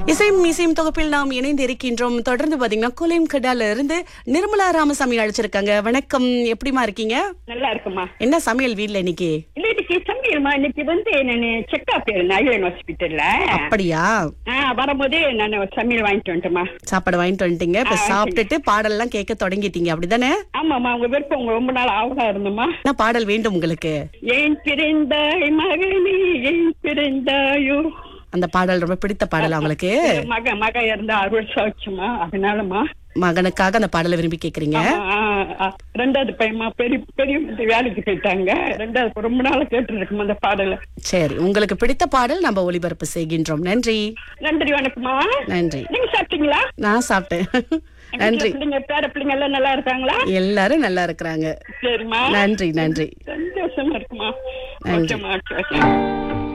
இசையும் இசையும் தொகுப்பில் நாம் இணைந்து இருக்கின்றோம் தொடர்ந்து பாத்தீங்கன்னா குலையும் கடால இருந்து நிர்மலா ராமசாமி அழைச்சிருக்காங்க வணக்கம் எப்படிமா இருக்கீங்க நல்லா இருக்குமா என்ன சமையல் வீட்ல இன்னைக்கு இல்ல இன்னைக்கு சமையல்மா இன்னைக்கு வந்து நான் செக்அப் ஐயன் ஹாஸ்பிட்டல்ல அப்படியா வரும்போது நான் சமையல் வாங்கிட்டு வந்துட்டேமா சாப்பாடு வாங்கிட்டு வந்துட்டீங்க இப்ப ஆ, சாப்பிட்டுட்டு பாடல்லாம் கேட்க தொடங்கிட்டீங்க அப்படிதானே ஆமாமா உங்க விருப்பம் உங்க ரொம்ப நாள் ஆவலா இருந்தோமா என்ன பாடல் வேண்டும் உங்களுக்கு ஏன் பிறந்தாய் மகனே ஏன் பிறந்தாயோ அந்த பாடல் ரொம்ப பிடித்த பாடல் உங்களுக்கு மக மக இறந்த அறுபது வருஷம் ஆச்சுமா அதனாலமா மகனுக்காக அந்த பாடலை விரும்பி கேக்குறீங்க ஆ, ஆ, ரெண்டாவது பையமா பெரிய பெரிய வேலைக்கு போயிட்டாங்க ரெண்டாவது ரொம்ப நாள் கேட்டு இருக்குமா அந்த பாடல சரி உங்களுக்கு பிடித்த பாடல் நம்ம ஒளிபரப்பு செய்கின்றோம் நன்றி நன்றி வணக்கம்மா நன்றி நீங்க சாப்பிட்டீங்களா நான் சாப்பிட்டேன் நன்றி பிள்ளைங்க பேர பிள்ளைங்க எல்லாம் நல்லா இருக்காங்களா எல்லாரும் நல்லா இருக்கிறாங்க சரிம்மா நன்றி நன்றி சந்தோஷமா இருக்குமா நன்றி. ஓகேம்மா ஓகே ஓகே